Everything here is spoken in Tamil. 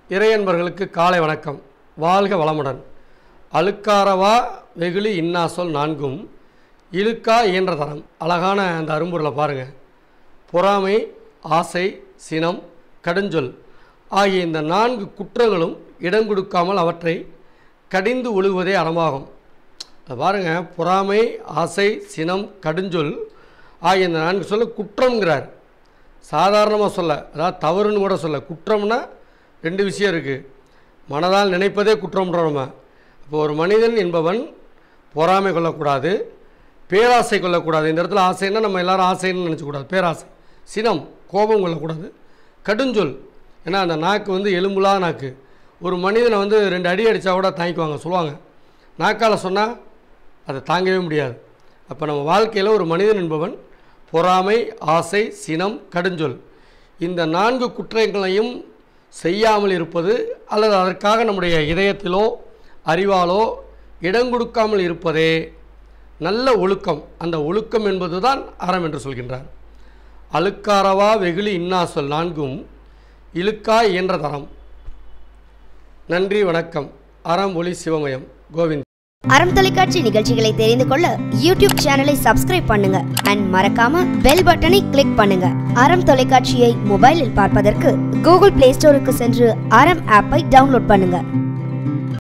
இறையன்பர்களுக்கு காலை வணக்கம் வாழ்க வளமுடன் அழுக்காரவா வெகுளி இன்னா சொல் நான்கும் இழுக்கா இயன்ற தரம் அழகான அந்த அரும்பொருளை பாருங்கள் பொறாமை ஆசை சினம் கடுஞ்சொல் ஆகிய இந்த நான்கு குற்றங்களும் இடம் கொடுக்காமல் அவற்றை கடிந்து ஒழுகுவதே அறமாகும் அது பாருங்கள் பொறாமை ஆசை சினம் கடுஞ்சொல் ஆகிய இந்த நான்கு சொல்ல குற்றம்ங்கிறார் சாதாரணமாக சொல்ல அதாவது தவறுன்னு கூட சொல்ல குற்றம்னா ரெண்டு விஷயம் இருக்குது மனதால் நினைப்பதே குற்றம்ன்றோம் நம்ம இப்போ ஒரு மனிதன் என்பவன் பொறாமை கொள்ளக்கூடாது பேராசை கொள்ளக்கூடாது இந்த இடத்துல ஆசைன்னா நம்ம எல்லாரும் ஆசைன்னு நினச்சக்கூடாது பேராசை சினம் கோபம் கொள்ளக்கூடாது கடுஞ்சொல் ஏன்னா அந்த நாக்கு வந்து எலும்புலா நாக்கு ஒரு மனிதனை வந்து ரெண்டு அடி அடித்தா கூட தாங்கிக்குவாங்க சொல்லுவாங்க நாக்கால் சொன்னால் அதை தாங்கவே முடியாது அப்போ நம்ம வாழ்க்கையில் ஒரு மனிதன் என்பவன் பொறாமை ஆசை சினம் கடுஞ்சொல் இந்த நான்கு குற்றங்களையும் செய்யாமல் இருப்பது அல்லது அதற்காக நம்முடைய இதயத்திலோ அறிவாலோ இடம் கொடுக்காமல் இருப்பதே நல்ல ஒழுக்கம் அந்த ஒழுக்கம் என்பதுதான் அறம் என்று சொல்கின்றார் அழுக்காரவா வெகுளி இன்னா சொல் நான்கும் இழுக்கா இயன்ற தரம் நன்றி வணக்கம் அறம் ஒளி சிவமயம் கோவிந்த் அறம் தொலைக்காட்சி நிகழ்ச்சிகளை தெரிந்து கொள்ள யூடியூப் சேனலை சப்ஸ்கிரைப் பண்ணுங்க அண்ட் மறக்காம பெல் பட்டனை கிளிக் பண்ணுங்க அறம் தொலைக்காட்சியை மொபைலில் பார்ப்பதற்கு கூகுள் பிளே ஸ்டோருக்கு சென்று அறம் ஆப்பை டவுன்லோட் பண்ணுங்க